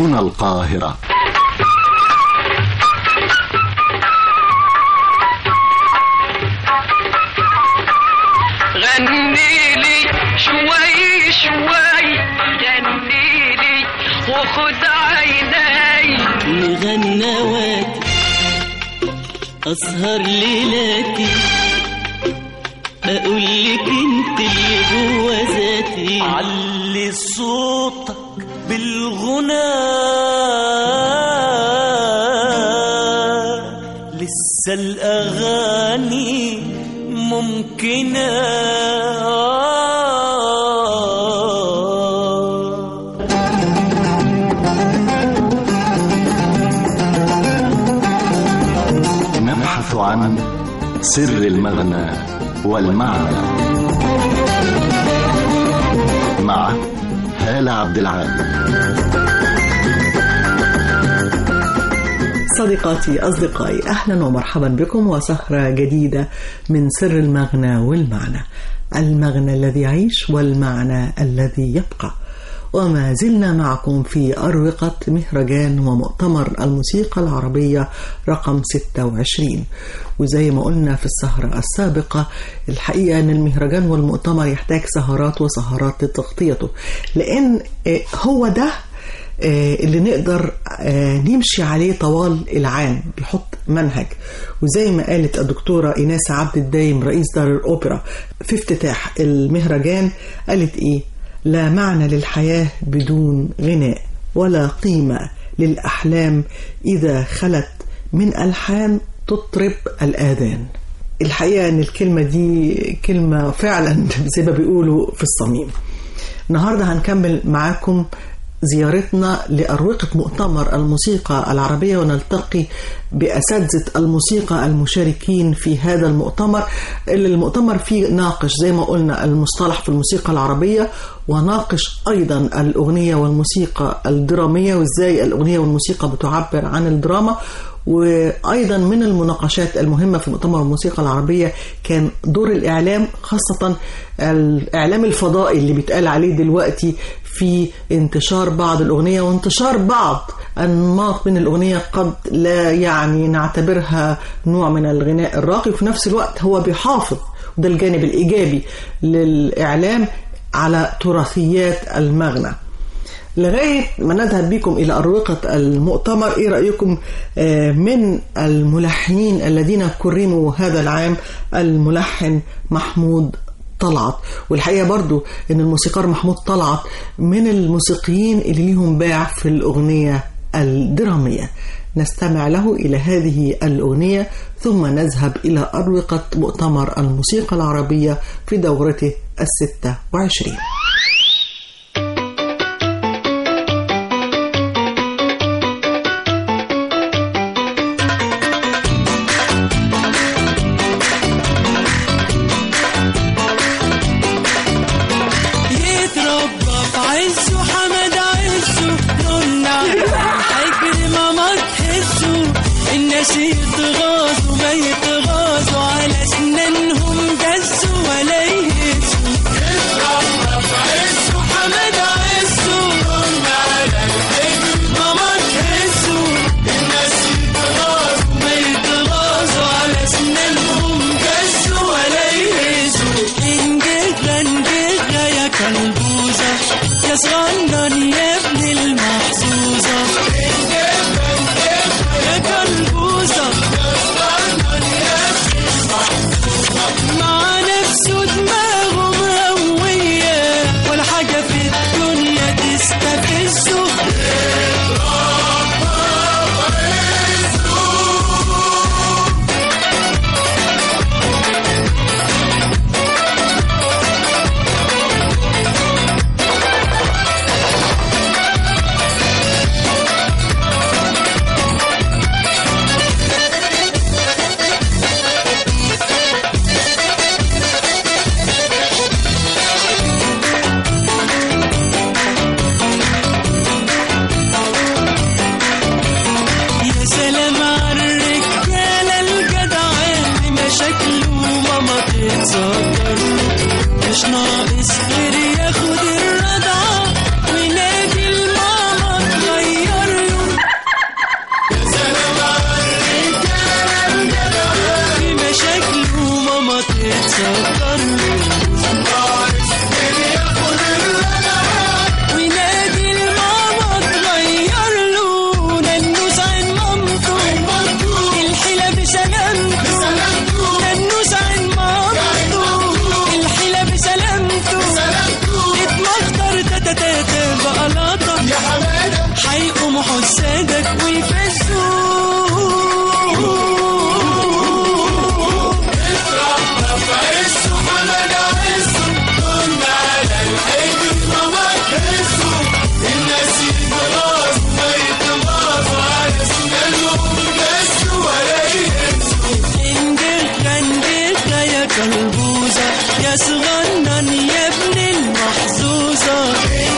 هنا القاهرة غني لي شوي شوي غني لي وخد عيني مغنواتي أسهر ليلاتي أقول لك أنت اللي جوا ذاتي علي صوتك بالغنى لسه الأغاني ممكنة نبحث عن سر المغنى والمعنى مع هالة عبد العال صديقاتي أصدقائي أهلا ومرحبا بكم وسهرة جديدة من سر المغنى والمعنى المغنى الذي يعيش والمعنى الذي يبقى وما زلنا معكم في أروقة مهرجان ومؤتمر الموسيقى العربية رقم 26 وزي ما قلنا في السهرة السابقة الحقيقة أن المهرجان والمؤتمر يحتاج سهرات وسهرات لتغطيته لأن آه، هو ده آه، اللي نقدر آه، نمشي عليه طوال العام بيحط منهج وزي ما قالت الدكتورة إيناس عبد الدايم رئيس دار الأوبرا في افتتاح المهرجان قالت إيه لا معنى للحياة بدون غناء ولا قيمة للأحلام إذا خلت من ألحان تطرب الآذان الحقيقة أن الكلمة دي كلمة فعلا زي ما بيقولوا في الصميم النهاردة هنكمل معاكم زيارتنا لأروقة مؤتمر الموسيقى العربية ونلتقي بأساتذة الموسيقى المشاركين في هذا المؤتمر اللي المؤتمر فيه ناقش زي ما قلنا المصطلح في الموسيقى العربية وناقش أيضا الأغنية والموسيقى الدرامية وإزاي الأغنية والموسيقى بتعبر عن الدراما وأيضا من المناقشات المهمة في مؤتمر الموسيقى العربية كان دور الإعلام خاصة الإعلام الفضائي اللي بيتقال عليه دلوقتي في انتشار بعض الأغنية وانتشار بعض أنماط من الأغنية قد لا يعني نعتبرها نوع من الغناء الراقي وفي نفس الوقت هو بيحافظ وده الجانب الإيجابي للإعلام على تراثيات المغنى لغاية ما نذهب بكم إلى أروقة المؤتمر إيه رأيكم آه، من الملحنين الذين كرموا هذا العام الملحن محمود طلعت والحقيقة برضو أن الموسيقار محمود طلعت من الموسيقيين اللي ليهم باع في الأغنية الدرامية نستمع له إلى هذه الأغنية ثم نذهب إلى أروقة مؤتمر الموسيقى العربية في دورته الستة وعشرين يتربى في عزه حمد عزه نونا حجر ماما تحسه الناس يتغاظوا ما يتغاظوا على اسنانهم جزوا ولا يهزوا يتربى في عزه حمد عزه نونا على الحجر ماما تحسه الناس يتغاظوا ما يتغاظوا على اسنانهم جزوا ولا يهزوا انجدنا انجدنا يا كلبوزة يا صغنن يا ابن المحظوظة يا كلبوزة يطمحوا لسادك ويفزوا اندلكا اندلكا يا كلبوزة يا صغنن يا ابن المحظوظة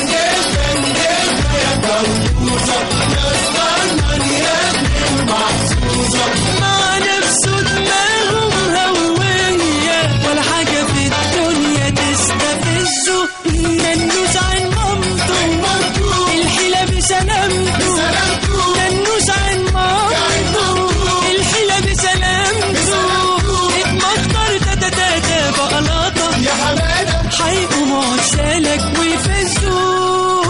مع نفسه دماغهم هوية ولا حاجة في الدنيا تستفزه ننوس عن مامته الحيلة بسلامته ننوس عن مامته الحيلة بسلامته اتمطر تتتاتا بقلاطة يا حمادة هيقوموا عسالك ويفزوا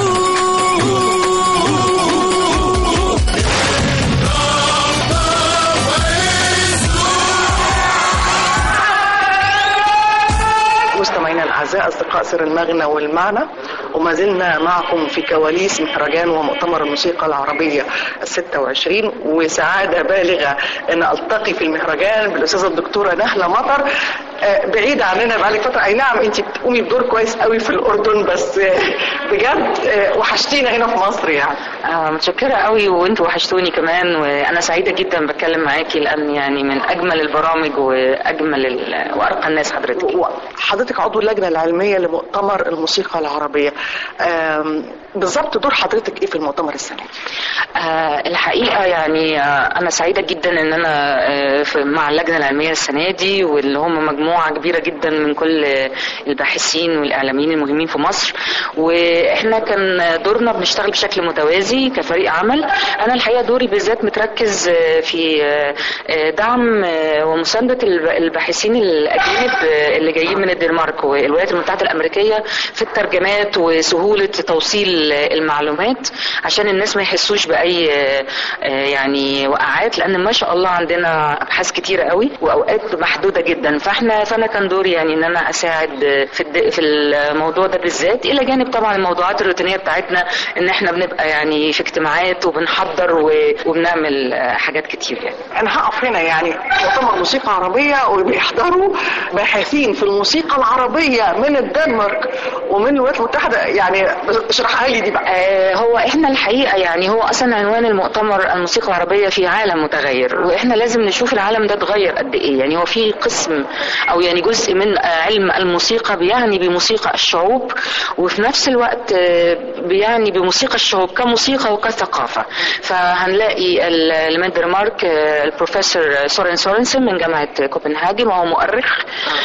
مستمعينا الاعزاء اصدقاء سر المغنى والمعنى وما زلنا معكم في كواليس مهرجان ومؤتمر الموسيقى العربيه ال 26 وسعاده بالغه ان التقي في المهرجان بالاستاذه الدكتوره نهله مطر آه، بعيده عننا بقالك فتره اي نعم انت بتقومي بدور كويس قوي في الاردن بس آه، بجد آه، وحشتينا هنا في مصر يعني آه متشكرة قوي وانتوا وحشتوني كمان وانا سعيدة جدا بتكلم معاكي لان يعني من اجمل البرامج واجمل ال- وارقى الناس حضرتك حضرتك عضو اللجنه العلميه لمؤتمر الموسيقى العربيه آم، بالظبط دور حضرتك ايه في المؤتمر السنه دي؟ آه الحقيقة يعني آه أنا سعيدة جدا إن أنا آه في- مع اللجنة العلمية السنة دي واللي هم مجموعة كبيرة جدا من كل آه، الباحثين والإعلاميين المهمين في مصر وإحنا كان دورنا بنشتغل بشكل متوازي كفريق عمل أنا الحقيقة دوري بالذات متركز آه، في آه، آه، دعم آه، ومساندة الب- الباحثين الأجانب آه، اللي جايين من الدنمارك والولايات المتحدة الأمريكية في الترجمات وسهولة توصيل المعلومات عشان الناس ما يحسوش بأي آه، آه، يعني وقعات لأن ما شاء الله عندنا أبحاث كتيرة قوي وأوقات محدودة جدا فاحنا فأنا كان دوري يعني إن أنا أساعد آه، في الد- في الموضوع ده بالذات إلى جانب طبعا الموضوعات الروتينية بتاعتنا إن احنا بنبقى يعني في اجتماعات وبنحضر و- وبنعمل آه، حاجات كتير يعني انا هقف هنا يعني مؤتمر موسيقى عربيه وبيحضروا باحثين في الموسيقى العربيه من الدنمارك ومن الولايات المتحده يعني اشرحها لي دي بقى آه، هو احنا الحقيقه يعني هو اصلا عنوان المؤتمر الموسيقى العربيه في عالم متغير واحنا لازم نشوف العالم ده اتغير قد ايه يعني هو في قسم او يعني جزء من آه، علم الموسيقى بيعني بموسيقى الشعوب وفي نفس الوقت آه، بيعني بموسيقى الشعوب كموسيقى وكثقافه فهنلاقي ال- اللي من دنمارك آه، البروفيسور سورين سورنسن من جامعه كوبنهاجن وهو مؤرخ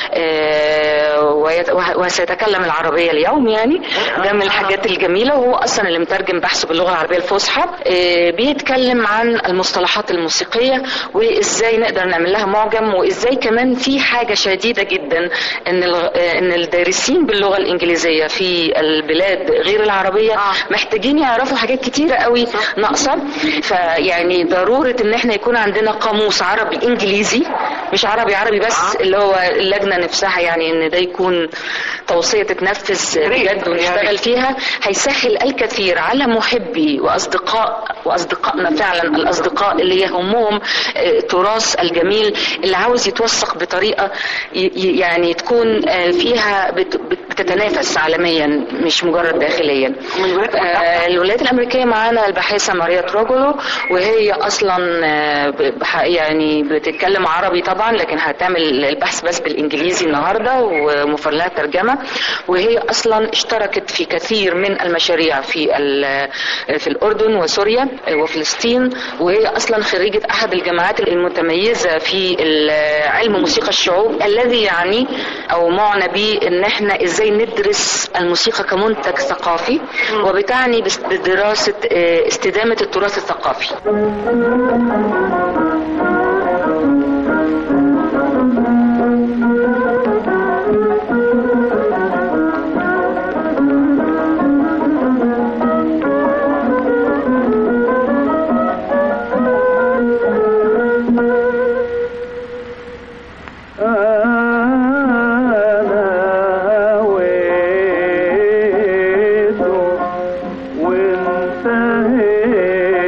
آه، ويت- وه- وسيتكلم العربيه اليوم يعني ده من الحاجات الجميله وهو اصلا اللي مترجم بحثه باللغه العربيه الفصحى آه، بيتكلم عن المصطلحات الموسيقيه وازاي نقدر نعمل لها معجم وازاي كمان في حاجه شديده جدا ان الغ- آه، ان الدارسين باللغه الانجليزيه في البلاد غير العربيه محتاجين يعرفوا حاجات كتيره قوي ناقصه فيعني ضروره ان احنا يكون عندنا قاموس عربي انجليزي مش عربي عربي بس اللي هو اللجنه نفسها يعني ان ده يكون توصيه تتنفذ بجد ونشتغل فيها هيسهل الكثير على محبي واصدقاء واصدقائنا فعلا الاصدقاء اللي يهمهم آه، التراث الجميل اللي عاوز يتوثق بطريقه ي- ي- يعني تكون آه، فيها بت- بت- بتتنافس عالميا مش مجرد داخليا آه، الولايات الامريكيه معانا الباحثه ماريا تروجولو وهي اصلا آه، ب- بح- يعني بتتكلم عربي طبعا لكن هتعمل البحث بس بالانجليزي النهارده وموفر لها ترجمه وهي اصلا اشتركت في كثير من المشاريع في ال- في الاردن وسوريا وفلسطين وهي اصلا خريجه احد الجامعات المتميزه في ال- علم موسيقى الشعوب الذي يعني او معنى به ان احنا ازاي ندرس الموسيقى كمنتج ثقافي وبتعني بس- بدراسه اه، استدامه التراث الثقافي وانتهيت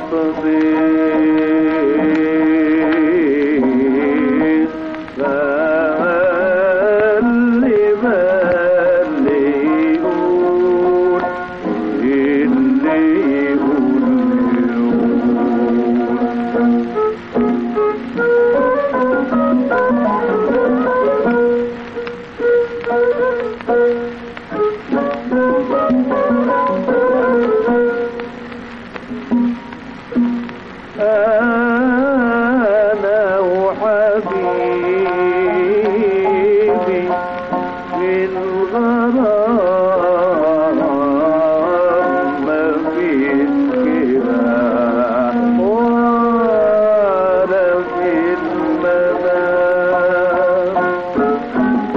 الصديق فاللي باللي يقول اللي يقول يقول أنا وحبيبي في الغرام ما فيش كده ولا في المنام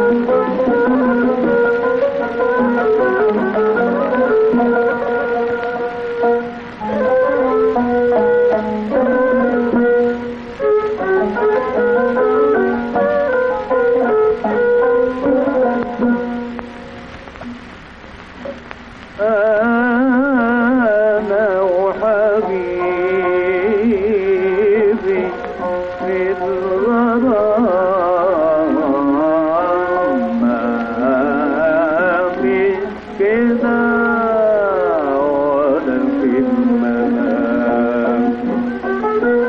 أنا وحبيبي في الغرام ما فيش كده ولا في المنام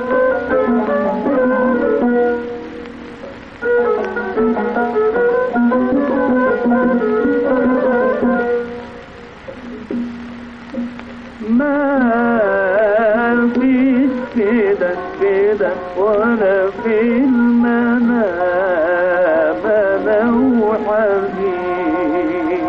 ما فيش كده كده ولا في المنام انا وحبيبي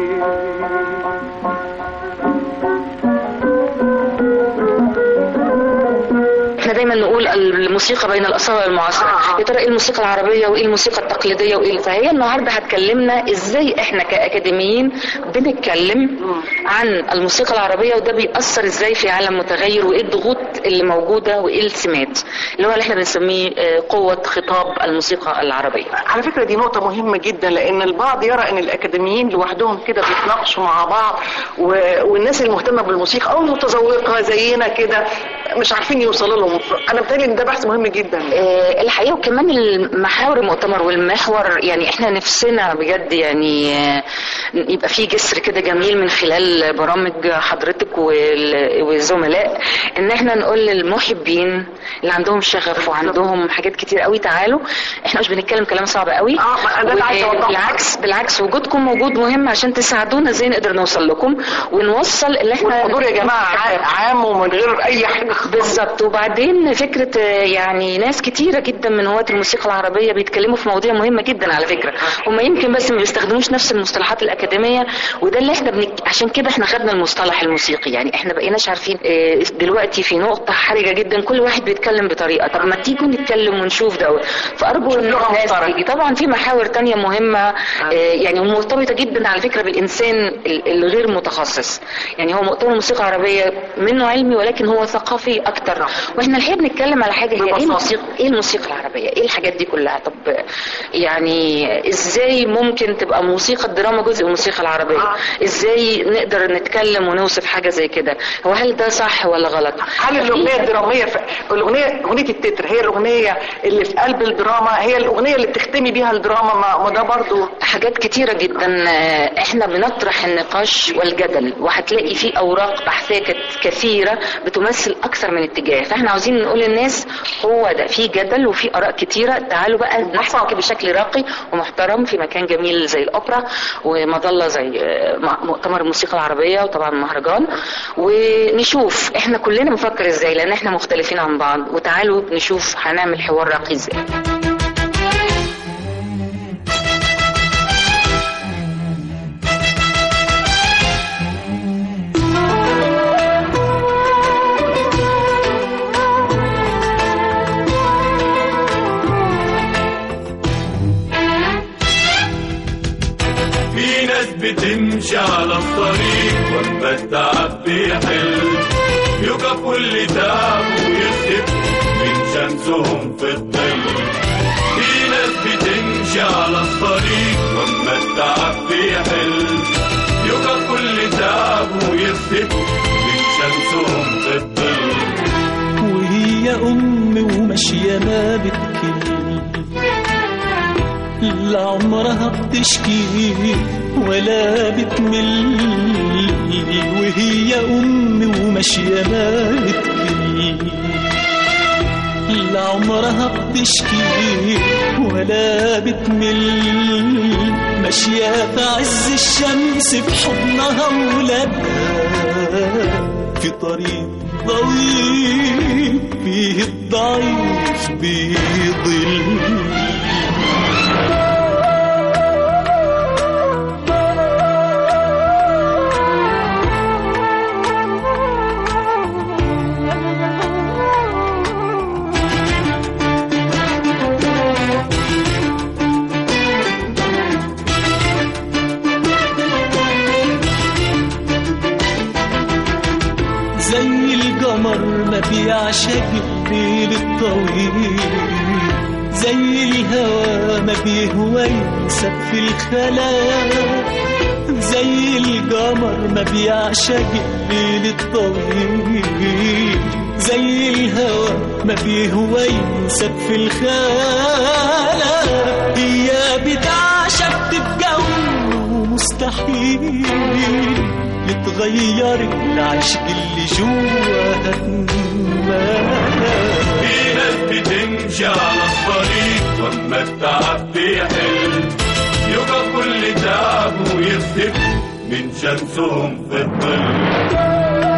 احنا دايما نقول الموسيقى بين الاصاله والمعاصره يا ترى ايه الموسيقى العربيه وايه الموسيقى التقليديه وايه فهي النهارده هتكلمنا ازاي احنا كاكاديميين بنتكلم عن الموسيقى العربيه وده بيأثر ازاي في عالم متغير وايه الضغوط اللي موجوده وايه السمات اللي هو اللي احنا بنسميه آه، قوه خطاب الموسيقى العربيه على فكرة دي نقطة مهمة جدا لأن البعض يرى أن الأكاديميين لوحدهم كده بيتناقشوا مع بعض و... والناس المهتمة بالموسيقى أو المتذوقة زينا كده مش عارفين يوصلوا لهم أنا بتهيألي إن ده بحث مهم جدا آه، الحقيقه وكمان المحاور المؤتمر والمحور يعني احنا نفسنا بجد يعني آه، يبقى في جسر كده جميل من خلال برامج حضرتك وال- والزملاء ان احنا نقول للمحبين اللي عندهم شغف وعندهم حاجات كتير قوي تعالوا احنا مش بنتكلم كلام صعب قوي آه، ما أنا ده اللي عايزة أوضحه. بالعكس بالعكس وجودكم موجود مهم عشان تساعدونا ازاي نقدر نوصل لكم ونوصل اللي احنا والحضور يا جماعة ع- عام ومن غير أي حاجة بالظبط وبعدين فكره آه، يعني ناس كتيره جدا من هواة الموسيقى العربيه بيتكلموا في مواضيع مهمه جدا على فكره هم يمكن بس ما بيستخدموش نفس المصطلحات الاكاديميه وده اللي احنا بنك... عشان كده احنا خدنا المصطلح الموسيقي يعني احنا بقيناش عارفين آه، دلوقتي في نقطه حرجه جدا كل واحد بيتكلم بطريقه طب ما تيجوا نتكلم ونشوف ده فارجو ان لغة الناس مشتركة. تيجي طبعا في محاور تانية مهمه آه، يعني مرتبطه جدا على فكره بالانسان ال- الغير متخصص يعني هو مؤتمر موسيقى عربيه منه علمي ولكن هو ثقافي اكتر واحنا الحقيقه بنتكلم على حاجه هي ايه ببساطة. الموسيقى ايه الموسيقى العربيه ايه الحاجات دي كلها طب يعني ازاي ممكن تبقى موسيقى الدراما جزء من الموسيقى العربيه آه. ازاي نقدر نتكلم ونوصف حاجه زي كده هو هل ده صح ولا غلط هل الأغنية الدرامية ف... الأغنية أغنية التتر هي الأغنية اللي في قلب الدراما هي الأغنية اللي بتختمي بيها الدراما ما, ما ده برضو حاجات كتيرة جدا آه، احنا بنطرح النقاش والجدل وهتلاقي في اوراق بحثية كت- كثيرة بتمثل اكثر من اتجاه فاحنا عاوزين نقول للناس هو ده في جدل وفي اراء كتيرة تعالوا بقى نحكي بشكل راقي ومحترم في مكان جميل زي الاوبرا ومظلة زي آه، م- مؤتمر الموسيقى العربية وطبعا مهرجان ونشوف احنا كلنا بنفكر ازاي لان احنا مختلفين عن بعض وتعالوا نشوف هنعمل حوار راقي ازاي في ناس بتمشي على الطريق واما التعب بيحل يقف اللي تعب ويختف من شمسهم في الظل في ناس بتمشي على الطريق واما التعب بيحل يقف اللي تعب ويختف من شمسهم في الظل ماشية ما بتكل لا عمرها بتشكي ولا بتمل وهي أم وماشية ما بتكل لا عمرها بتشكي ولا بتمل ماشية في عز الشمس بحضنها ولادها في طريق ضويق فيه الضعيف بيضل زي القمر ما بيعشق الليل الطويل زي الهوى ما بيهوى ينسب في الخلاء زي القمر ما بيعشق الليل الطويل زي الهوى ما بيهوى ينسب في الخلاء هي بتعشق تبقى مستحيل يتغير العشق اللي جواها في ناس بتمشي على الطريق واما التعب بيحل يبقى كل تعب ويختفي من شمسهم في الظل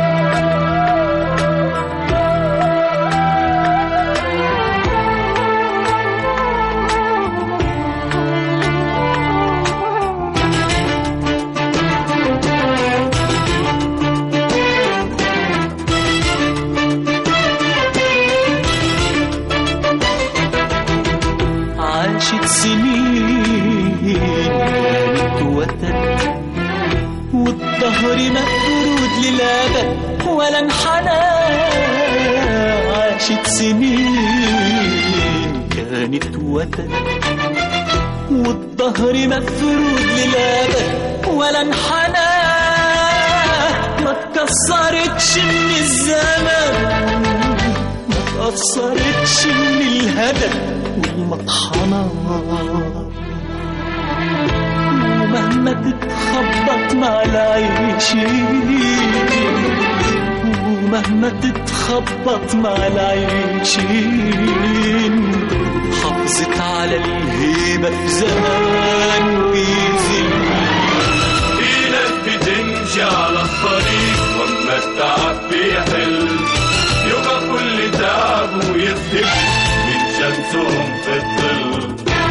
عاشت سنين كانت وتد والظهر مفرود للأبد ولا انحنى عاشت سنين كانت وتد والظهر مفرود للأبد ولا انحنى ما اتكسرتش من الزمن ما اتأثرتش من الهدف والمطحنة ومهما تتخبط مع العيشين ومهما تتخبط مع العيشين حافظت على الهيبة في زمان ويزل في ناس بتمشي على الطريق واما التعب بيحل يبقى كل تعب ويختفي من شمسهم في الظل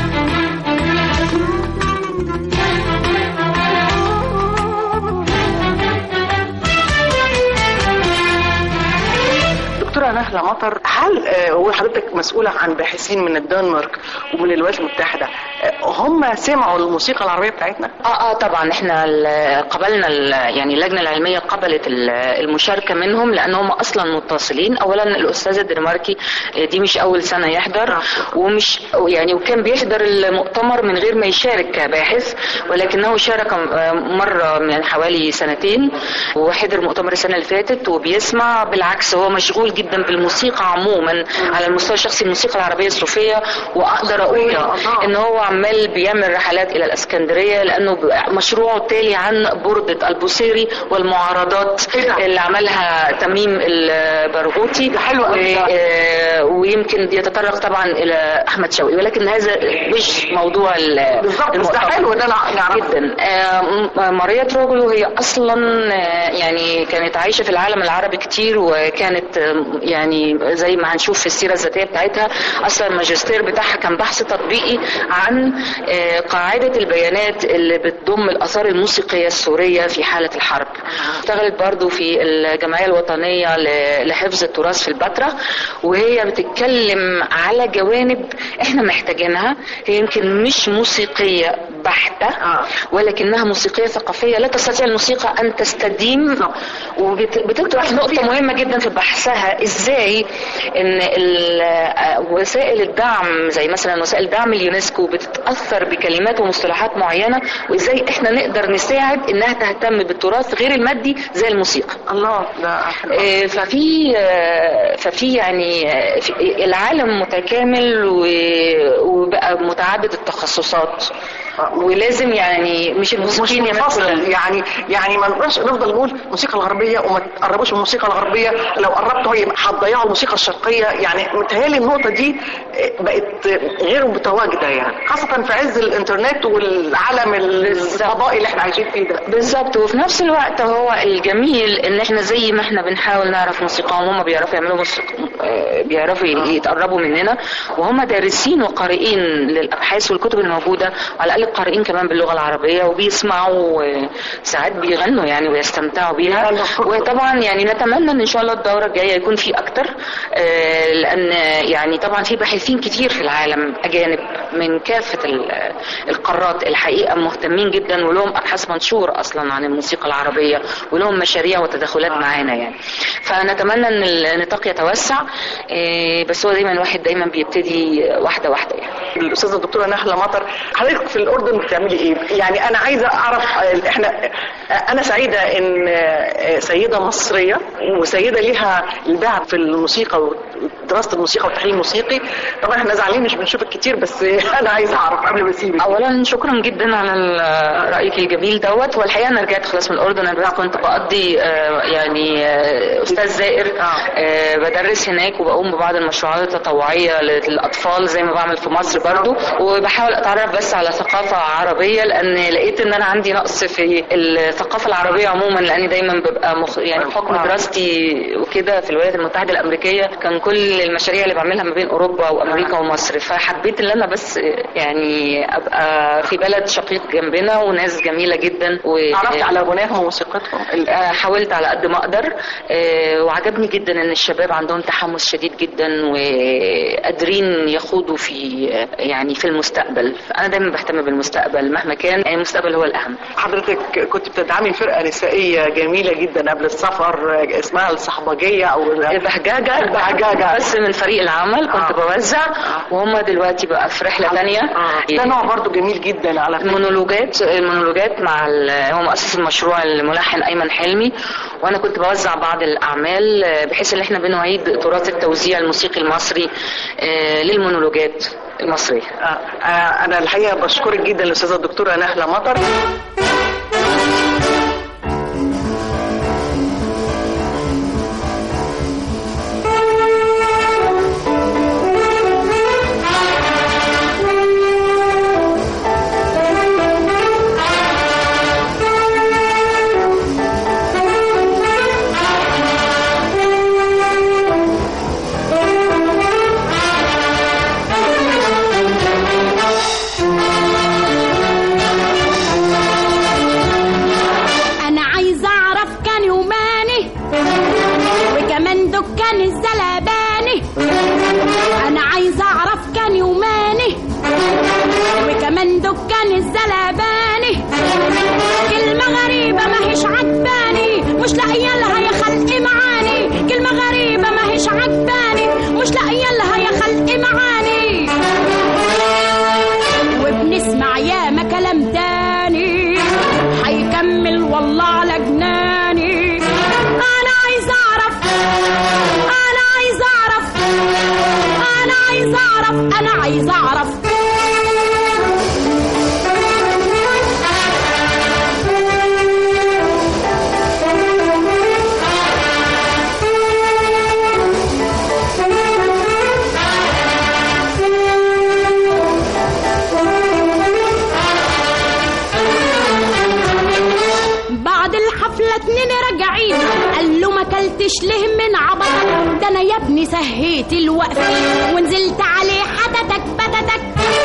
دكتورة نهلة مطر هل آه، وحضرتك مسؤولة عن باحثين من الدنمارك ومن الولايات المتحدة آه، هم سمعوا الموسيقى العربية بتاعتنا؟ اه اه طبعا احنا ال- قبلنا ال- يعني اللجنه العلميه قبلت ال- المشاركه منهم لان هم اصلا متصلين اولا الاستاذ الدنماركي آه، دي مش اول سنه يحضر ومش يعني وكان بيحضر المؤتمر من غير ما يشارك كباحث ولكنه شارك آه، مره من حوالي سنتين وحضر مؤتمر السنه اللي فاتت وبيسمع بالعكس هو مشغول جدا بالموسيقى عموما على المستوى الشخصي الموسيقى العربيه الصوفيه واقدر اقول ان هو عمال بيعمل رحلات الى الاسكندريه لانه مشروعه التالي عن بردة البوصيري والمعارضات اللي عملها تميم البرغوثي ده حلو ويمكن يتطرق طبعا الى احمد شوقي ولكن هذا مش موضوع ال- بالظبط بس ده المؤتمر. حلو ده نعرفه جدا آه، م- ماريا تروجلو هي اصلا آه، يعني كانت عايشه في العالم العربي كتير وكانت آه، يعني زي ما هنشوف في السيره الذاتيه بتاعتها اصلا الماجستير بتاعها كان بحث تطبيقي عن آه، قاعده البيانات اللي بتضم الاثار الموسيقيه السوريه في حاله الحرب اشتغلت برضو في الجمعيه الوطنيه ل- لحفظ التراث في البتراء وهي بتتكلم على جوانب احنا محتاجينها هي يمكن مش موسيقيه بحته ولكنها موسيقيه ثقافيه لا تستطيع الموسيقى ان تستديم وبتطرح نقطه مهمه جدا في بحثها ازاي ان ال- آه، وسائل الدعم زي مثلا وسائل دعم اليونسكو بتتاثر بكلمات ومصطلحات معينه وازاي احنا نقدر نساعد انها تهتم بالتراث غير المادي زي الموسيقى الله ده حلو آه، ففي آه، ففي يعني آه، في- العالم متكامل و- وبقى متعدد التخصصات ولازم يعني مش مش الموسيقيين يمثلوا منفصل يعني يعني ما نقدرش نفضل نقول الموسيقى الغربيه وما تقربوش من الموسيقى الغربيه لو قربتوا هي هتضيعوا الموسيقى الشرقيه يعني متهيألي النقطه دي بقت غير متواجده يعني خاصه في عز الانترنت والعالم الفضائي اللي احنا عايشين فيه ده بالظبط وفي نفس الوقت هو الجميل ان احنا زي ما احنا بنحاول نعرف موسيقى وهم بيعرفوا يعملوا موسيقى آه، بيعرفوا يتقربوا مننا وهم دارسين وقارئين للابحاث والكتب الموجوده على الاقل قارئين كمان باللغه العربيه وبيسمعوا آه، ساعات بيغنوا يعني ويستمتعوا بيها وطبعا يعني نتمنى ان ان شاء الله الدوره الجايه يكون في اكتر آه، لان يعني طبعا في باحثين كتير في العالم اجانب من كافه ال- القارات الحقيقه مهتمين جدا ولهم ابحاث منشور اصلا عن الموسيقى العربيه ولهم مشاريع وتدخلات معانا يعني فنتمنى ان النطاق يتوسع آه، بس هو دايما الواحد دايما بيبتدي واحده واحده يعني الاستاذه الدكتوره نهله مطر حضرتك في الاردن بتعملي ايه يعني انا عايزه اعرف آه، احنا آه، انا سعيده ان آه، سيده مصريه وسيده ليها الباع في الموسيقى ودراسه الموسيقى والتحليل الموسيقي طبعا احنا زعلانين مش بنشوفك كتير بس انا عايزه اعرف قبل ما اسيبك اولا شكرا جدا على ال- رايك الجميل دوت والحقيقه انا رجعت خلاص من الاردن انا كنت بقضي آه، يعني آه، استاذ زائر آه، بدرس هناك وبقوم ببعض المشروعات التطوعيه للاطفال زي ما بعمل في مصر برضو وبحاول اتعرف بس على ثقافه عربيه لان لقيت ان انا عندي نقص في الثقافه العربيه عموما لاني دايما ببقى مخ... يعني بحكم دراستي وكده في الولايات المتحده الامريكيه كان كل المشاريع اللي بعملها ما بين اوروبا وامريكا ومصر فحبيت ان انا بس يعني ابقى في بلد شقيق جنبنا وناس جميله جدا و عرفت على غناهم وموسيقتهم آه، حاولت على قد ما اقدر آه، وعجبني جدا ان الشباب عندهم تحمس شديد جدا وقادرين يخوضوا في آه، يعني في المستقبل انا دايما بهتم بالمستقبل مهما كان يعني المستقبل هو الاهم حضرتك كنت بتدعمي فرقه نسائيه جميله جدا قبل السفر آه، اسمها الصحبجيه او البهجاجة البهجاجه بس من فريق العمل كنت بوزع وهم دلوقتي بقى في رحلة تانية ده نوع برضو جميل جدا على فكره المونولوجات المونولوجات مع ال- هو مؤسس المشروع الملحن ايمن حلمي وانا كنت بوزع بعض الاعمال آه، بحيث ان احنا بنعيد تراث التوزيع الموسيقي المصري آه، للمونولوجات المصريه آه، آه، انا الحقيقه بشكرك جدا الاستاذه الدكتوره نهله مطر انا عايزه اعرف كان يوماني وكمان دكان الزلباني انا عايزه اعرف كان يوماني وكمان دكان الزلباني كلمه غريبه ما هيش عجباني مش لاقيه لها يا خلقي معاني كلمه غريبه ما هيش عجباني مش لاقيه لها يا خلقي معاني وبنسمع ياما كلام تاني هيكمل والله على جناني انا عايز اعرف انا عايز اعرف انا عايز اعرف انا عايز اعرف بعد الحفلة اتنين راجعين قال له ما كلتش ليه من عبطك ده انا يا ابني سهيت الوقف ونزلت عليه حتتك بتتك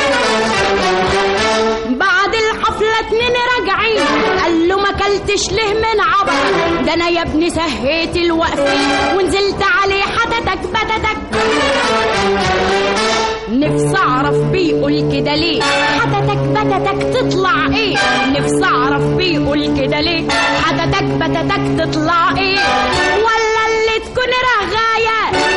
بعد الحفلة اتنين راجعين قال له ما كلتش ليه من عبطك ده انا يا ابني سهيت الوقف ونزلت عليه حتتك بتتك نفسي اعرف بيقول كده ليه حتتك بتتك تطلع ايه نفسي اعرف بيقول كده ليه حتتك بتتك تطلع ايه ولا اللي تكون رغاية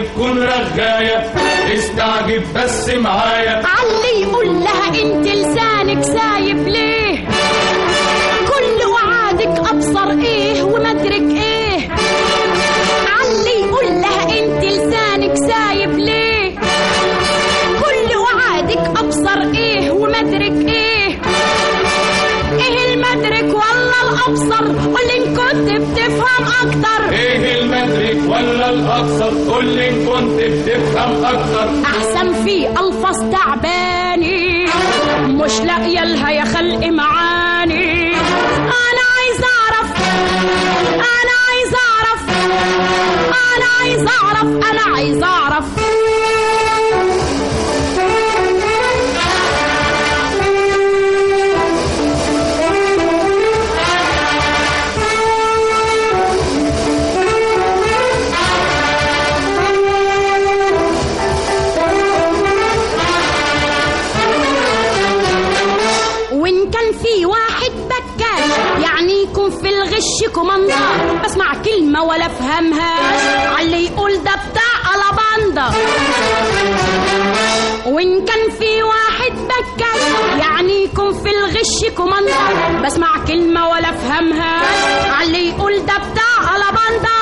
تكون رغاية استعجب بس معايا علي يقول لها انت لسانك سايب ليه كل وعادك ابصر ايه ومدرك ايه علي يقول لها انت لسانك سايب ليه كل وعادك ابصر ايه ومدرك ايه ايه المدرك والله الابصر قول ان كنت بتفهم اكتر ايه المدرك ولا الاكثر قول لي ان كنت بتفهم اكتر احسن في الفاظ تعباني مش لاقيه لها يا خلق معاني انا عايز اعرف انا عايز اعرف انا عايز اعرف انا عايز اعرف وان كان في واحد بكاش يعني يكون في الغش كوماندار بسمع كلمة ولا افهمهاش علي يقول ده بتاع الاباندا وان كان في واحد بكاش يعني يكون في الغش كوماندار بسمع كلمة ولا افهمهاش علي يقول ده بتاع الاباندا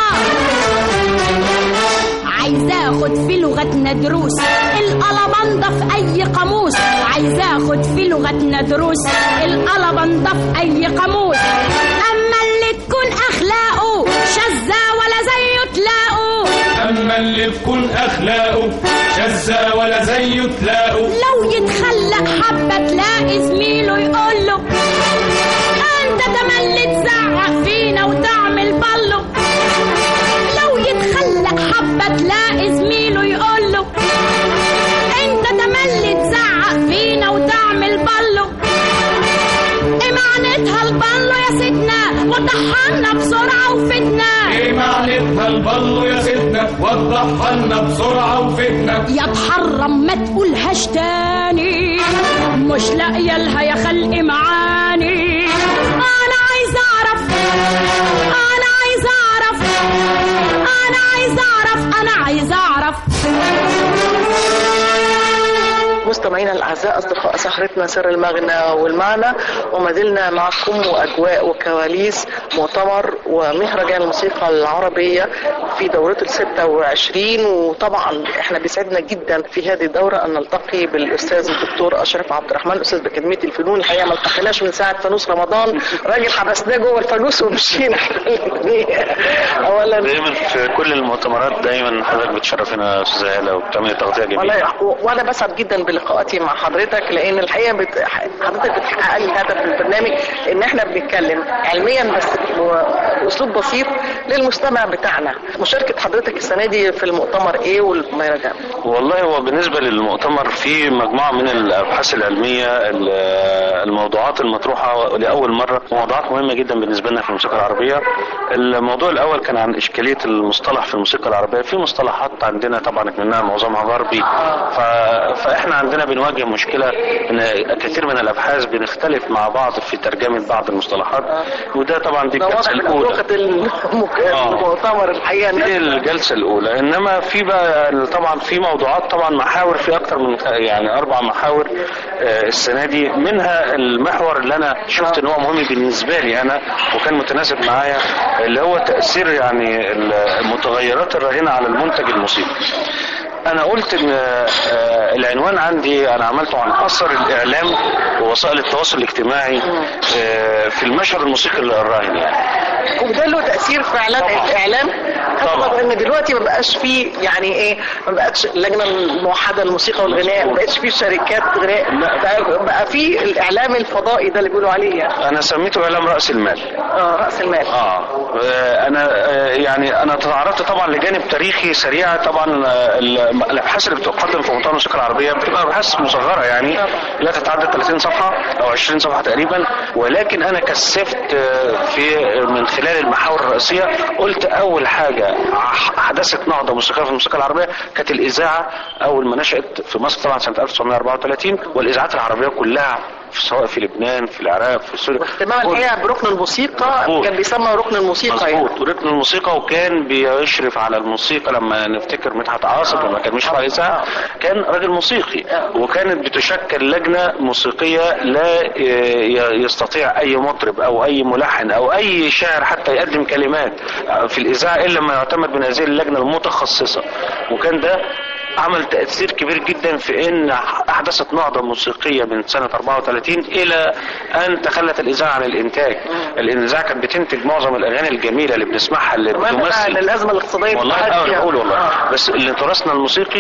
عايزة اخد في لغتنا دروس القلبنضة في اي قاموس عايزة اخد في لغتنا دروس القلبنضة في اي قاموس اما اللي تكون اخلاقه شاذة ولا زيه تلاقوا اما اللي تكون اخلاقه شاذة ولا زيه تلاقوا لو يتخلق حبة تلاقي زميله يقول له انت تملي تزعق فينا وتعمل بلو لو يتخلق حبة تلاقي زميله يقول له انت تملي تزعق فينا وتعمل بلو ايه معناتها البلو يا سيدنا وضحنا بسرعة وفتنا ايه معناتها البلو يا سيدنا وضحها لنا بسرعة وفتنا يا تحرم ما تقولهاش تاني مش لاقيه لها يا خلق معاني انا عايز اعرف انا عايز اعرف انا عايز اعرف انا عايز اعرف مستمعينا الاعزاء اصدقاء سهرتنا سر المغنى والمعنى وما زلنا معكم واجواء وكواليس مؤتمر ومهرجان الموسيقى العربيه في دورته ال 26 وطبعا احنا بيسعدنا جدا في هذه الدوره ان نلتقي بالاستاذ الدكتور اشرف عبد الرحمن استاذ باكاديميه الفنون الحقيقه ما التقيناش من ساعه فانوس رمضان راجل حبسناه جوه الفانوس ومشينا اولا دايما في كل المؤتمرات دايما حضرتك بتشرفنا يا استاذه هاله وبتعملي تغطيه والله جميله يا- وانا بسعد جدا بلقائي مع حضرتك لان الحقيقه بت... حضرتك بتحقق لي هدف من البرنامج ان احنا بنتكلم علميا بس ب- باسلوب بسيط للمستمع بتاعنا مشاركه حضرتك السنه دي في المؤتمر ايه والمهرجان والله هو بالنسبه للمؤتمر في مجموعه من الابحاث العلميه ال- الموضوعات المطروحه لاول مره موضوعات مهمه جدا بالنسبه لنا في الموسيقى العربيه الموضوع الاول كان عن اشكاليه المصطلح في الموسيقى العربيه في مصطلحات عندنا طبعا منها معظمها غربي ف... فاحنا عندنا بنواجه مشكله ان كثير من الابحاث بنختلف مع بعض في ترجمه بعض المصطلحات وده طبعا دي ده الجلسه واضح من الاولى لغه المك... آه. المؤتمر الحقيقه دي الجلسة الأولى إنما في بقى طبعا في موضوعات طبعا محاور في أكتر من يعني أربع محاور آه، السنة دي منها المحور اللي أنا شفت إن هو مهم بالنسبة لي أنا وكان متناسب معايا اللي هو تأثير يعني المتغيرات الراهنة على المنتج الموسيقي. أنا قلت إن آه، العنوان عندي أنا عملته عن أثر الإعلام ووسائل التواصل الاجتماعي آه، في المشهد الموسيقي الراهن يعني. وده له تاثير فعلا طبعا. الاعلام طبعا. خاصه ان دلوقتي ما بقاش فيه يعني ايه ما بقتش اللجنه الموحده للموسيقى والغناء ما بقتش فيه شركات غناء بقى, بقى فيه الاعلام الفضائي ده اللي بيقولوا عليه يعني أنا سميته إعلام رأس المال. اه راس المال اه آه، انا آه، يعني انا تعرضت طبعا لجانب تاريخي سريع طبعا آه، ال- الابحاث اللي بتقدم في مؤتمر الموسيقى العربيه بتبقى ابحاث مصغره يعني لا تتعدى 30 صفحه او 20 صفحه تقريبا ولكن انا كثفت آه، في من خلال المحاور الرئيسيه قلت اول حاجه ح- حدثت نهضه موسيقيه في الموسيقى العربيه كانت الاذاعه اول ما نشات في مصر طبعا سنه 1934 والاذاعات العربيه كلها في- سواء في لبنان في العراق في سوريا اهتمام كل- الحقيقه بركن الموسيقى مظبوط. كان بيسمى ركن الموسيقى يعني مظبوط وركن الموسيقى وكان بيشرف على الموسيقى لما نفتكر مدحت عاصم لما كان مشرف على الإذاعة كان راجل موسيقي وكانت بتشكل لجنة موسيقية لا ي- يستطيع أي مطرب أو أي ملحن أو أي شاعر حتى يقدم كلمات في الإذاعة إلا لما يعتمد من هذه اللجنة المتخصصة وكان ده عمل تأثير كبير جدا في ان احدثت نهضة موسيقية من سنة 34 الى ان تخلت الاذاعة عن الانتاج الاذاعة كانت بتنتج معظم الاغاني الجميلة اللي بنسمعها اللي كمان بقى بتمثل للازمه الاقتصاديه والله بتاعت اه فيها. بقول والله بس اللي تراثنا الموسيقي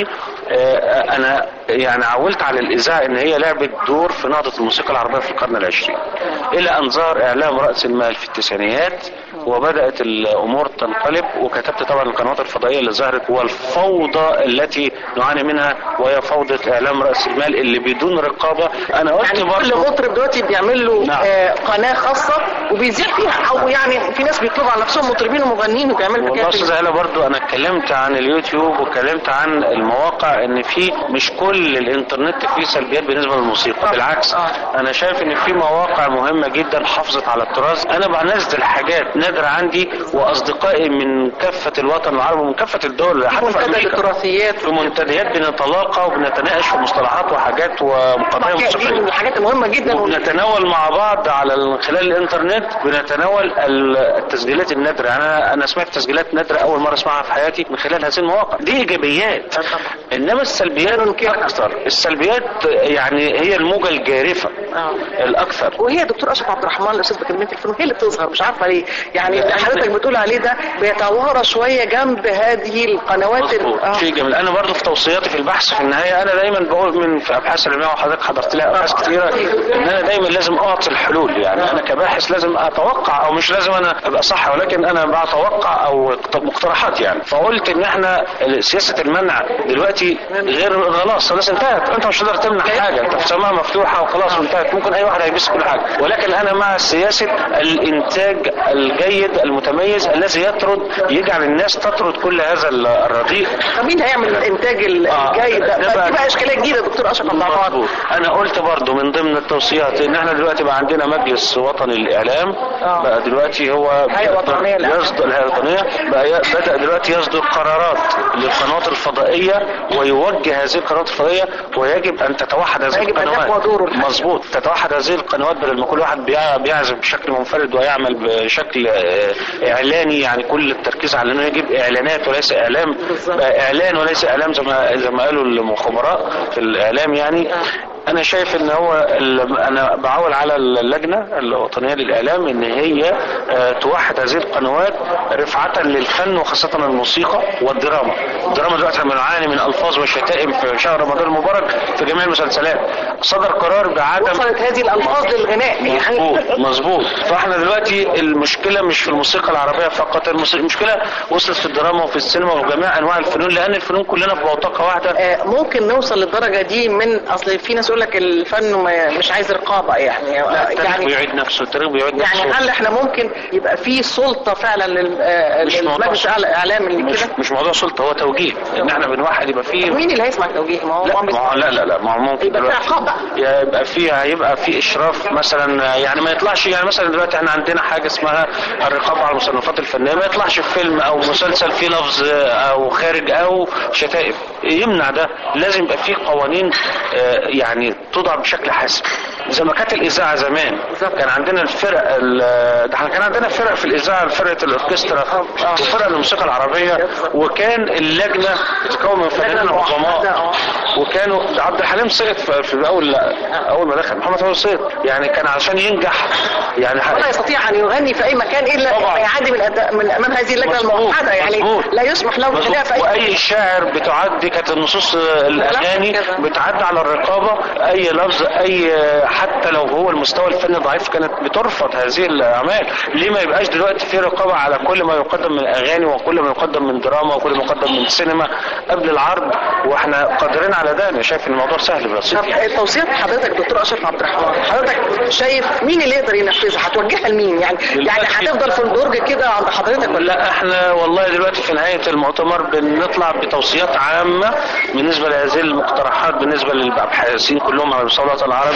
آه انا يعني عولت على الاذاعه ان هي لعبت دور في نهضه الموسيقى العربيه في القرن العشرين الى ان ظهر اعلام راس المال في التسعينيات وبدات الامور تنقلب وكتبت طبعا القنوات الفضائيه اللي ظهرت والفوضى التي نعاني منها وهي فوضى اعلام راس المال اللي بدون رقابه انا قلت يعني كل برضه مطرب دلوقتي بيعمل له نعم. آه قناه خاصه وبيذيع فيها او يعني في ناس بيطلبوا على نفسهم مطربين ومغنيين وبيعملوا والله حاجات استاذ هلا برضو انا اتكلمت عن اليوتيوب واتكلمت عن المواقع ان في مش كل الانترنت فيه سلبيات بالنسبه للموسيقى بالعكس انا شايف ان في مواقع مهمه جدا حافظت على التراث انا بنزل حاجات نادره عندي واصدقائي من كافه الوطن العربي ومن كافه الدول حتى في منتدى امريكا التراثيات في منتديات بنتلاقى وبنتناقش في مصطلحات وحاجات ومقاطع دي موسيقيه من الحاجات المهمه جدا وبنتناول مع بعض على ال- خلال الانترنت بنتناول ال- التسجيلات النادره يعني انا انا سمعت تسجيلات نادره اول مره اسمعها في حياتي من خلال هذه المواقع دي ايجابيات انما السلبيات اكثر السلبيات يعني هي الموجه الجارفه الاكثر وهي دكتور اشرف عبد الرحمن الاستاذ بكلمه الفنون هي اللي بتظهر مش عارفه ليه يعني اللي حضرتك بتقول عليه ده بيتوارى شويه جنب هذه القنوات ال- آه. شيء جميل انا برضو في توصياتي في البحث في النهايه انا دايما بقول من في ابحاث العلميه وحضرتك حضرت لها ابحاث كثيره ان انا دايما لازم اعطي الحلول يعني انا كباحث لازم اتوقع او مش لازم انا ابقى صح ولكن انا بتوقع او مقترحات يعني فقلت ان احنا سياسه المنع دلوقتي غير خلاص خلاص انتهت انت مش هتقدر تمنع حاجه انت في سماء مفتوحه وخلاص انتهت ممكن اي واحد هيبث كل حاجه ولكن انا مع سياسه الانتاج الجيد المتميز الذي يطرد يجعل الناس تطرد كل هذا الرديء طب مين هيعمل الانتاج ال- الجيد ده؟ ده بقى- دي بقى اشكاليه جديده دكتور اشرف عبد الرحمن مظبوط. انا قلت برضو من ضمن التوصيات ان احنا دلوقتي بقى عندنا مجلس وطني للاعلام بقى دلوقتي هو هيئة وطنية للإعلام. يصدر الهيئه الوطنيه بقى ي- بدا دلوقتي يصدر قرارات للقنوات الفضائيه ويوجه هذه القنوات الفضائيه ويجب ان تتوحد هذه ويجب أن القنوات يقوى دوره الحقيقي. مظبوط تتوحد هذه القنوات بدل ما كل واحد بيع- بيعزف بشكل منفرد ويعمل بشكل آه، اعلاني يعني كل التركيز على انه يجيب اعلانات وليس اعلام بقى اعلان وليس اعلام زي ما زي ما قالوا المخابرات في الاعلام يعني انا شايف ان هو ال- انا بعول على اللجنه الوطنيه للاعلام ان هي آه، توحد هذه القنوات رفعه للفن وخاصه الموسيقى والدراما الدراما دلوقتي احنا بنعاني من الفاظ وشتائم في شهر رمضان المبارك في جميع المسلسلات صدر قرار بعدم وصلت هذه الالفاظ للغناء مظبوط مظبوط فاحنا دلوقتي المشكله مش في الموسيقى العربيه فقط الموسيقى- المشكله وصلت في الدراما وفي السينما وفي جميع انواع الفنون لان الفنون كلنا في بوتقه واحده آه، ممكن نوصل للدرجه دي من اصل في ناس يقول لك الفن ما- مش عايز رقابه يعني التاريخ يعني بيعيد نفسه التاريخ بيعيد يعني نفسه هل احنا ممكن يبقى في سلطه فعلا لل- آه، مش موضوع للمجلس الاعلام اللي مش, كده مش موضوع سلطه هو توجيه ان احنا بنوحد يبقى فيه مين اللي هيسمع التوجيه ما هو لا ما هو ما هو لا لا لا ما هو ممكن يبقى في دلوقتي عقاب بقى يبقى في هيبقى في اشراف مثلا يعني ما يطلعش يعني مثلا دلوقتي احنا عندنا حاجه اسمها الرقابه على المصنفات الفنيه ما يطلعش في فيلم او مسلسل فيه لفظ او خارج او شتائم يمنع ده لازم يبقى في قوانين آه، يعني توضع بشكل حاسم زي ما كانت الاذاعه زمان كان عندنا الفرق ال- ده احنا كان عندنا فرق في الاذاعه فرقه الاوركسترا وفرق الموسيقى العربيه وكان اللجنه بتتكون من فنانين عظماء وكانوا عبد الحليم سقط في في اول اول ما دخل محمد فوزي سقط يعني كان عشان ينجح يعني ولا يستطيع ان يغني في اي مكان الا طبعاً. ما يعدي من أد- من امام هذه اللجنه مظبوط، الموحده يعني مظبوط. لا يسمح له بالغناء في اي واي شاعر بتعدي كانت النصوص الاغاني بتعدي على الرقابه اي لفظ اي حتى لو هو المستوى الفني ضعيف كانت بترفض هذه الاعمال ليه ما يبقاش دلوقتي في رقابه على كل ما يقدم من اغاني وكل ما يقدم من دراما وكل ما يقدم من سينما قبل العرض واحنا قادرين على ده انا شايف ان الموضوع سهل بسيط طب توصيات حضرتك دكتور اشرف عبد الرحمن حضرتك شايف مين اللي يقدر ينفذها هتوجهها لمين يعني يعني هتفضل في الدرج كده عند حضرتك ولا لا احنا والله دلوقتي في نهاية المؤتمر بنطلع بتوصيات عامة بالنسبة لهذه المقترحات بالنسبة للابحاثين كلهم على مستوى الوطن العربي خاصة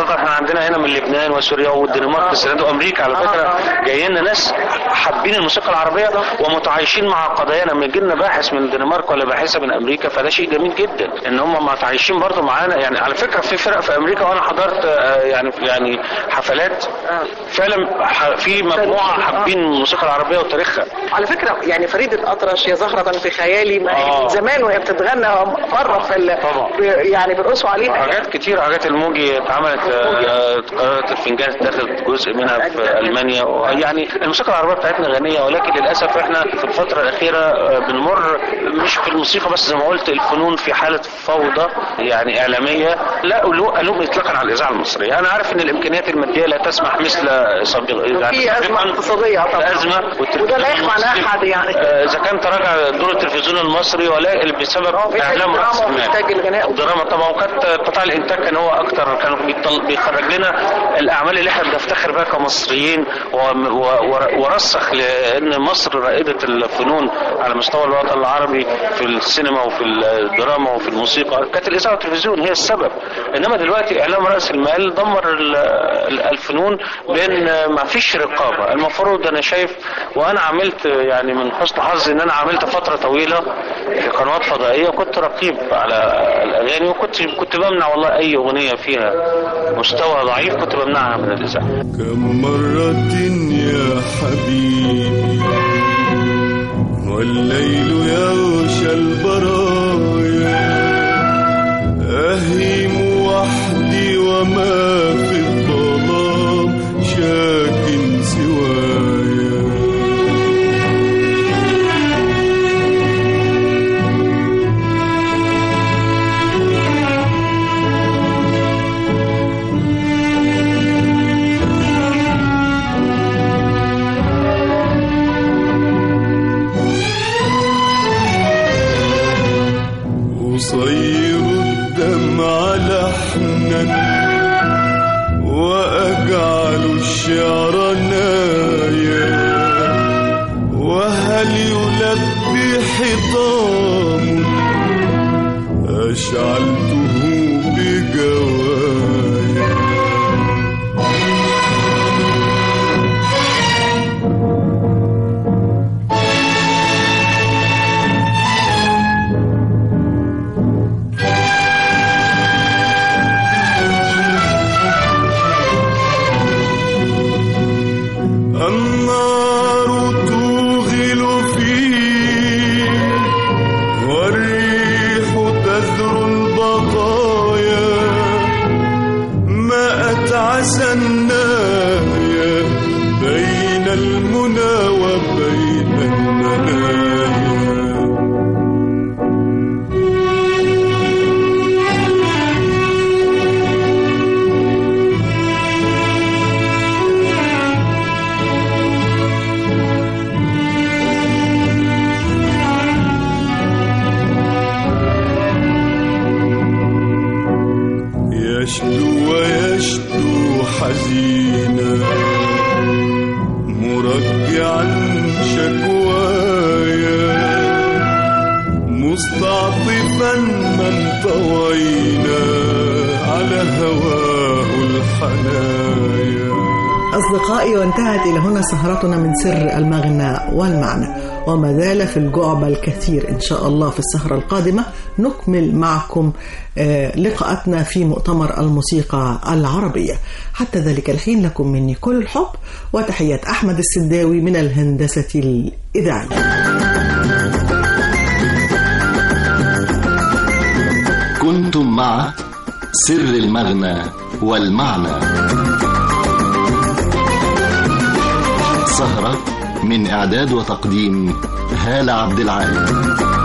خاصة احنا عندنا هنا من لبنان وسوريا والدنمارك السنة وامريكا على فكرة جاي لنا ناس حابين الموسيقى العربية ومتعايشين مع قضايانا لما يجي لنا باحث من الدنمارك ولا باحثة من امريكا فده شيء جميل جدا ان هم متعايشين برضه معانا يعني على فكرة في فرق في امريكا وانا حضرت آه، يعني يعني حفلات فعلا ح- في مجموعة حابين الموسيقى العربية وتاريخها على فكره يعني فريده الاطرش يا زهره في خيالي ما هي آه. من زمان وهي بتتغنى بره في ال... ب- يعني بيرقصوا عليها حاجات كتير حاجات الموجي اتعملت آه، قناة الفنجان اتاخدت جزء منها في المانيا يعني الموسيقى العربيه بتاعتنا غنيه ولكن للاسف احنا في الفتره الاخيره آه، بنمر مش في الموسيقى بس زي ما قلت الفنون في حاله فوضى يعني اعلاميه لا ألو- الوم اطلاقا على الاذاعه المصريه انا عارف ان الامكانيات الماديه لا تسمح مثل سابق يعني في ازمه اقتصاديه طبعا ازمه وده لا يخفى على احد يعني آه، اذا كان تراجع دور التلفزيون المصري ولا بسبب اعلام راس دراما المال ومحتاج الغناء الدراما طبعا وكانت قطاع الانتاج كان هو اكتر كانوا بيطل- بيخرج لنا الاعمال اللي احنا بنفتخر بها كمصريين و- و- ورسخ لان مصر رائده الفنون على مستوى الوطن العربي في السينما وفي الدراما وفي الموسيقى كانت الاذاعه والتلفزيون هي السبب انما دلوقتي اعلام راس المال دمر ال- ال- الفنون بان ما فيش رقابه المفروض انا شايف وانا عملت يعني من حسن حظي ان انا عملت فتره طويله في قنوات فضائيه كنت رقيب على الاغاني وكنت كنت بمنع والله اي اغنيه فيها مستوى ضعيف كنت بمنعها من الاذاعه كم مرة يا حبيبي والليل يغشى البرايا أهيم وحدي وما في الظلام شاك سوايا أصير الدمع لحنا وأجعل الشعر نايا وهل يلبي حطام أشعلته بجوايا النار توغل فيه والريح تذر البقايا ما أتعس النايا بين المنى وبين المنايا يشدو ويشدو حزينا مرجعا شكوايا مستعطفا من طوينا على هواه الحنايا أصدقائي وانتهت إلى هنا سهرتنا من سر المغنى والمعنى وما زال في الجعبة الكثير إن شاء الله في السهرة القادمة نكمل معكم آه، لقاءاتنا في مؤتمر الموسيقى العربية حتى ذلك الحين لكم مني كل الحب وتحيات أحمد السداوي من الهندسة الإذاعية كنتم مع سر المغنى والمعنى سهرة من إعداد وتقديم هالة عبد العال